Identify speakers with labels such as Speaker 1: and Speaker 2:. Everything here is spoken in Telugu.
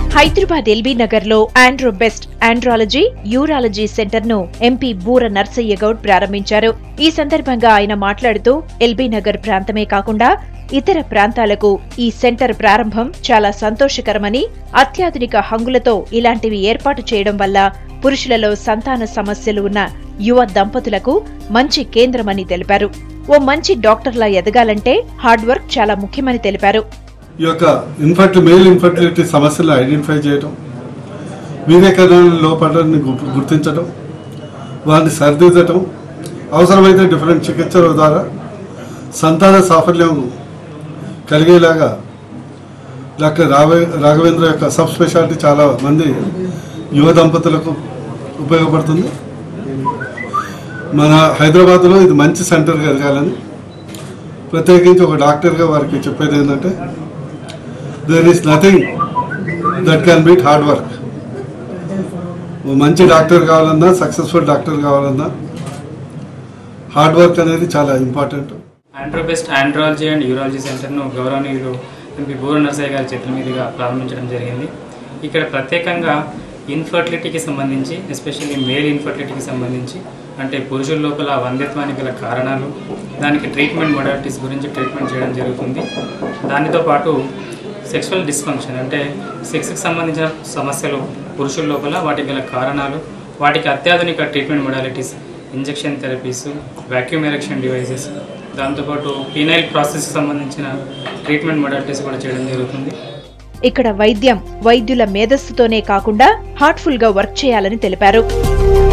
Speaker 1: హైదరాబాద్ ఎల్బీ నగర్ లో Andro Best andrology urology centre ను ఎంపీ బూర నర్సయ్య గౌడ్ ప్రారంభించారు ఈ సందర్భంగా ఆయన మాట్లాడుతూ ఎల్బీ నగర్ ప్రాంతమే కాకుండా ఇతర ప్రాంతాలకు ఈ సెంటర్ ప్రారంభం చాలా సంతోషకరమని అత్యాధునిక హంగులతో ఇలాంటివి ఏర్పాటు చేయడం వల్ల పురుషులలో సంతాన సమస్యలు ఉన్న యువ దంపతులకు మంచి కేంద్రమని తెలిపారు ఓ మంచి డాక్టర్లా ఎదగాలంటే హార్డ్ వర్క్ చాలా ముఖ్యమని తెలిపారు
Speaker 2: ఈ యొక్క ఇన్ఫర్టి మేల్ ఇన్ఫర్టిలిటీ సమస్యలను ఐడెంటిఫై చేయడం వీర్యకరణ లోపాలని గు- గుర్తించడం వారిని సరిదిద్దటం అవసరమైతే డిఫరెంట్ చికిత్సల ద్వారా సంతాన సాఫల్యం కలిగేలాగా డాక్టర్ రాఘవ రాఘవేంద్ర యొక్క సబ్ స్పెషాలిటీ చాలా మంది యువ దంపతులకు ఉపయోగపడుతుంది మన హైదరాబాద్లో ఇది మంచి సెంటర్ ఎదగాలని ప్రత్యేకించి ఒక డాక్టర్గా వారికి చెప్పేది ఏంటంటే there is nothing that can beat hard work ఓ మంచి డాక్టర్ కావాలన్నా సక్సెస్ఫుల్ డాక్టర్ కావాలన్నా హార్డ్ వర్క్ అనేది చాలా important
Speaker 3: Andro Best andrology and urology సెంటర్ను గౌరవనీయులు ఎంపీ బూర నరసయ్య గారి చేతుల మీదుగా ప్రారంభించడం జరిగింది ఇక్కడ ప్రత్యేకంగా ఇన్ఫర్టిలిటీకి సంబంధించి ఎస్పెషల్లీ మేల్ ఇన్ఫర్టిలిటీకి సంబంధించి అంటే పురుషుల లోపల వంధ్యత్వానికి గల కారణాలు దానికి ట్రీట్మెంట్ మొడాలిటీస్ గురించి ట్రీట్మెంట్ చేయడం జరుగుతుంది దానితో పాటు సెక్సువల్ డిస్ఫంక్షన్ అంటే సెక్స్కి సంబంధించిన సమస్యలు పురుషుల లోపల వాటికి గల కారణాలు వాటికి అత్యాధునిక treatment modalities injection therapies vacuum erection devices దాంతోపాటు పీనైల్ ప్రాసెస్కి సంబంధించిన ట్రీట్మెంట్ మొడాలిటీస్ కూడా చేయడం జరుగుతుంది
Speaker 1: ఇక్కడ వైద్యం వైద్యుల మేధస్సుతోనే కాకుండా హార్ట్ఫుల్ గా వర్క్ చేయాలని తెలిపారు